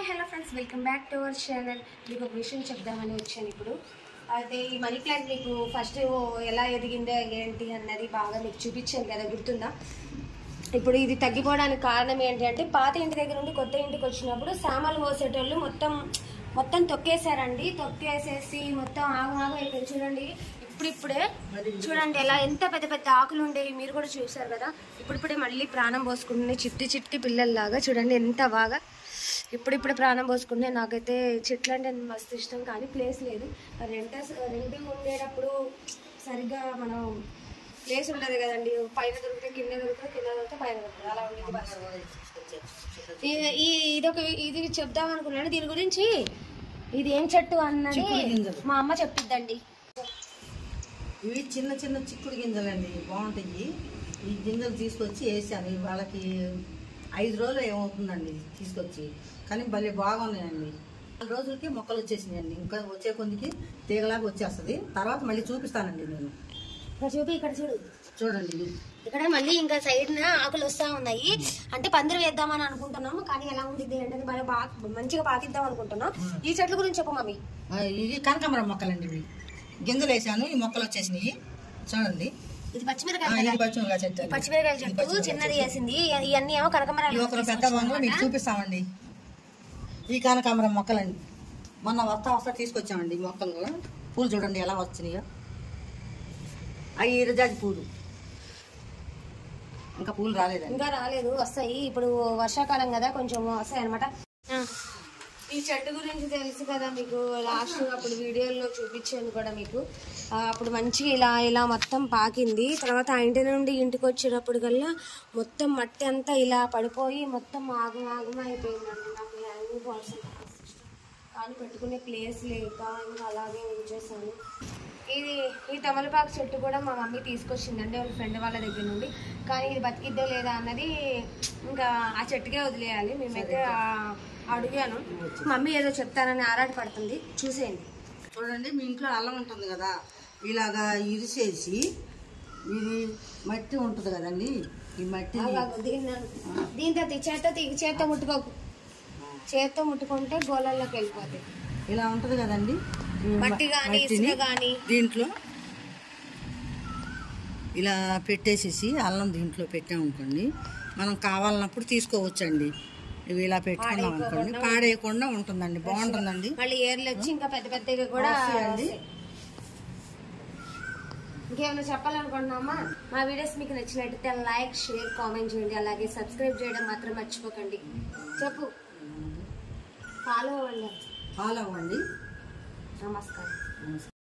Hi hello friends welcome back to our channel మీకు ఒక విషయం చెప్దామని వచ్చాను ఇప్పుడు అయితే ఈ మనీ ప్లాంట్ మీకు ఫస్ట్ ఎలా ఎదిగిందో ఏంటి అన్నది బాగా మీకు చూపించాను కదా గుర్తుందా ఇప్పుడు ఇది తగ్గిపోవడానికి కారణం ఏంటి అంటే పాత ఇంటి దగ్గర నుండి కొత్త ఇంటికి వచ్చినప్పుడు సామాన్లు మోసేటోళ్ళు మొత్తం మొత్తం తొక్కేశారండి తొక్కేసేసి మొత్తం ఆగు ఆగు అయిపోయింది చూడండి ఇప్పుడిప్పుడే చూడండి ఎలా ఎంత పెద్ద పెద్ద ఆకులు ఉండేవి మీరు కూడా చూసారు కదా ఇప్పుడిప్పుడే మళ్ళీ ప్రాణం పోసుకుంటున్నాయి చిట్టి చిట్టి పిల్లల్లాగా చూడండి ఎంత బాగా ఇప్పుడిప్పుడే ప్రాణం పోసుకుంటున్నాయి నాకైతే చెట్లు అంటే మస్తు ఇష్టం కానీ ప్లేస్ లేదు రెంట రెండు ఉండేటప్పుడు సరిగ్గా మనం ప్లేస్ ఉంటుంది కదండి పైన దొరికితే కింద దొరికితే కింద దొరికితే పైన దొరుకుతుంది అలా ఉండేది బస్ ఈ- ఈ ఇదొక ఇది చెప్దాం అనుకున్నాను దీని గురించి ఇది ఏం చెట్టు అన్నది చిక్కుడు గింజలు. మా అమ్మ చెప్పిద్దండి ఇవి చిన్న చిన్న చిక్కుడు గింజలండి బాగుంటాయి ఈ గింజలు తీసుకొచ్చి వేసాను ఇవి వాళ్ళకి ఐదు రోజులు ఏమవుతుందండి తీసుకొచ్చి కానీ భలే బాగున్నాయండి నాలుగు రోజులకి మొక్కలు వచ్చేసినాయండి ఇంకా వచ్చే కొందికి తీగలాగా వచ్చేస్తుంది తర్వాత మళ్ళీ చూపిస్తానండి నేను ఇక్కడ చూపి ఇక్కడ చూడు చూడండి ఇవి. ఇక్కడ మళ్ళీ ఇంకా సైడ్ ఆకులు వస్తా ఉన్నాయి అంటే పందిరి వేద్దామని అనుకుంటున్నాము కానీ ఎలా ఉంటుంది అంటే బాగా బాగా మంచిగా పాకిద్దాం అనుకుంటున్నాం ఈ చెట్ల గురించి చెప్పు మమ్మీ ఆ, ఇవి కనకాంబరం మొక్కలండి ఇవి గింజలు వేసాను ఈ మొక్కలు వచ్చేసినాయి చూడండి ఇది ఆ, పచ్చిమిరకాయ ఇది కదా? పచ్చిమిరపకాయ చెట్టు ఈ అండి. పచ్చిమిరకాయ ఇది చెట్టు పచ్చిమిరపకాయ చిన్నది చెట్టు. వేసింది ఇవన్నీ ఏమో ఇది కనకమరాలు ఒక పెద్ద వంగలో మీకు చూపిస్తామండి ఈ కనకాంబరం మొక్కలండి మొన్న వస్తా వస్తా తీసుకొచ్చామండి ఈ మొక్కలు పూలు చూడండి ఎలా వచ్చినాయో అవి ఇరజాజి పూలు ఇంకా పూలు రాలేదండి ఇంకా రాలేదు వస్తాయి ఇప్పుడు వర్షాకాలం కదా కొంచెం వస్తాయి అనమాట ఈ చెట్టు గురించి తెలుసు కదా మీకు లాస్ట్ అప్పుడు వీడియోలో చూపించాను కూడా మీకు ఆ, అప్పుడు మంచిగా ఇలా ఇలా మొత్తం పాకింది తర్వాత ఆ ఇంటి నుండి ఇంటికి వచ్చేటప్పుడు కల్లా మొత్తం మట్టి అంతా ఇలా పడిపోయి మొత్తం ఆగం ఆగం అయిపోయిందండి నాకు హ్యాంగింగ్ బాల్స్ అంటే మస్తు ఇష్టం. కానీ పెట్టుకునే ప్లేస్ లేక ఇంకా అలాగే ఉంచేసాను ఇది ఈ తమలపాకు చెట్టు కూడా మా మమ్మీ తీసుకొచ్చిందండి వాళ్ళ ఫ్రెండ్ వాళ్ళ దగ్గర నుండి కానీ ఇది బతికిద్దో లేదా అన్నది ఇంకా ఆ చెట్టుకే వదిలేయాలి మేమైతే ఆ- అడిగాను మమ్మీ ఏదో చెప్తానని ఆరాట పడుతుంది చూసేయండి చూడండి మీ ఇంట్లో అల్లం ఉంటుంది కదా ఇలాగా ఇరిసేసి ఇది మట్టి ఉంటుంది కదండి ఈ మట్టిని ఆగాగు, దీన్ని దీంతో తీ- చేత్తో తీ చేత్తో ముట్టుకోకు చేత్తో ముట్టుకుంటే గోళల్లోకి వెళ్ళిపోతాయి ఇలా ఉంటుంది కదండి ఈ మ- మట్టి కానీ మట్టిని ఇసుక కానీ దీంట్లో ఇలా పెట్టేసేసి అల్లం దీంట్లో పెట్టామనుకోండి మనం కావాలన్నప్పుడు తీసుకోవచ్చండి ఇవి ఇలా పెట్టుకున్నాం అనుకోండి పాడేయకుండా ఉంటుందండి బాగుంటుందండి మళ్ళీ ఏర్లు వచ్చి ఇంకా పెద్ద పెద్దగా కూడా వస్తాయండి. వస్తాయి. ఇంకేమైనా చెప్పాలనుకుంటున్నామా మా వీడియోస్ మీకు నచ్చినట్టయితే లైక్ షేర్ కామెంట్ చేయండి అలాగే సబ్స్క్రైబ్ చేయడం మాత్రం మర్చిపోకండి చెప్పు ఫాలో అవ్వండి ఫాలో అవ్వండి నమస్కారం